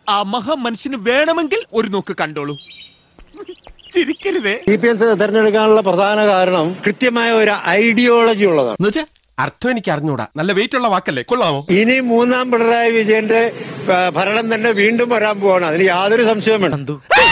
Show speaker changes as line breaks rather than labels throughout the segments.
ആ മഹാമനുഷ്യന് വേണമെങ്കിൽ ഒരു നോക്ക് കണ്ടോളൂ ചിരിക്കരുതേ
സി പി എം തെരഞ്ഞെടുക്കാനുള്ള പ്രധാന കാരണം കൃത്യമായ ഒരു ഐഡിയോളജി ഉള്ളതാണ്
എന്നുവെച്ചാ അർത്ഥം എനിക്ക് അറിഞ്ഞൂടാ നല്ല വെയിറ്റ് ഉള്ള വാക്കല്ലേ കൊള്ളാമോ
ഇനി മൂന്നാം പിണറായി വിജയന്റെ ആ, ഭരണം തന്നെ വീണ്ടും വരാൻ പോവാണ് അതിന് യാതൊരു സംശയവും വേണ്ട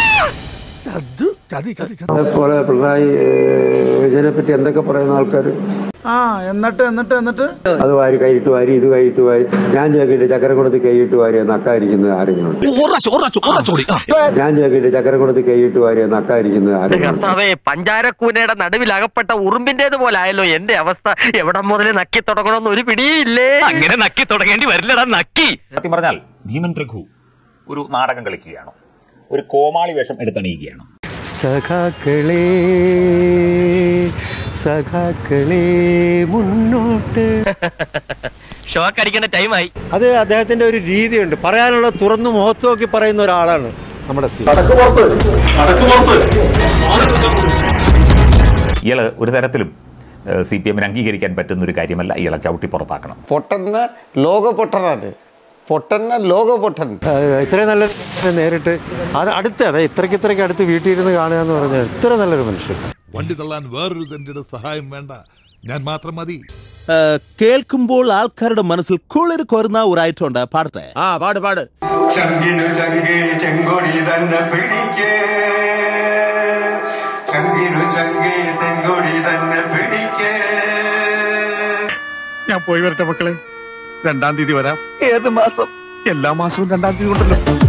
അതുപോലെ പിണറായി വിജയനെ പറ്റി എന്തൊക്കെ പറയുന്ന ആൾക്കാർ
ആ എന്നിട്ട് എന്നിട്ട് എന്നിട്ട്
അത് വാരി കൈയിട്ട് വാരി ഇത് കൈയിട്ട് വാരി ഞാൻ ചോദിക്കട്ടെ ചക്കരക്കുളത്ത് കൈയിട്ട് വാരി നക്കായിരിക്കുന്നത് ആരെങ്കിലും ഉണ്ട് ഞാൻ ചോദിക്കട്ടെ ചക്കരക്കുളത്ത് കൈയിട്ട് വാരി നക്കായിരിക്കുന്നത് ആരെങ്കിലും ഉണ്ട്
കർത്താവേ പഞ്ചാരക്കൂനയുടെ നടുവിൽ അകപ്പെട്ട ഉറുമ്പിന്റേത് പോലെ ആയല്ലോ എന്റെ അവസ്ഥ എവിടെ മുതൽ നക്കി തുടങ്ങണമെന്ന് ഒരു പിടിയില്ലേ അങ്ങനെ നക്കി തുടങ്ങേണ്ടി വരില്ലടാ നക്കി
സത്യം പറഞ്ഞാൽ ഭീമൻ രഘു ഒരു നാടകം കളിക്കുകയാണോ ഒരു കോമാളി വേഷം എടുത്തണിയുകയാണോ
സഖാക്കളെ സഖാക്കളെ മുന്നോട്ട്
ഷോക്ക് അടിക്കേണ്ട ടൈമായി
അത് അദ്ദേഹത്തിന്റെ ഒരു രീതിയുണ്ട് പറയാനുള്ള തുറന്നു മുഖത്ത് നോക്കി പറയുന്ന ഒരാളാണ് നമ്മുടെ സി
ഇയാള് ഒരു തരത്തിലും സി പി എമ്മിന് അംഗീകരിക്കാൻ പറ്റുന്ന ഒരു കാര്യമല്ല ഇയാളെ ചവിട്ടി പുറത്താക്കണം
പൊട്ടന്ന ലോക പൊട്ടനാണ് പൊട്ടന്ന ലോക പൊട്ടൻ
ഇത്രയും നല്ല നേരിട്ട് അത് അടുത്ത് അതെ ഇത്രയ്ക്ക് ഇത്രയ്ക്ക് അടുത്ത് വീട്ടിൽ ഇരുന്ന് കാണുക എന്ന് പറഞ്ഞാൽ ഇത്ര നല്ലൊരു മനുഷ്യൻ
വണ്ടി തള്ളാൻ വേറൊരു തന്റെ സഹായം വേണ്ട ഞാൻ മാത്രം മതി
കേൾക്കുമ്പോൾ ആൾക്കാരുടെ മനസ്സിൽ കുളിർ കൊരുന്ന ഒരു ഐറ്റം ഉണ്ട് പാടട്ടെ
ആ പാട് പാട്
ചങ്കിനു ചങ്കി ചെങ്കൊടി തന്നെ പിടിക്കേ ചങ്കിനു ചങ്കി തെങ്കൊടി തന്നെ പിടിക്കേ
ഞാൻ പോയി വരട്ടെ മക്കളെ രണ്ടാം തീയതി വരാം ഏത് മാസം എല്ലാ മാസവും രണ്ടാം തീയതി ഉണ്ടല്ലോ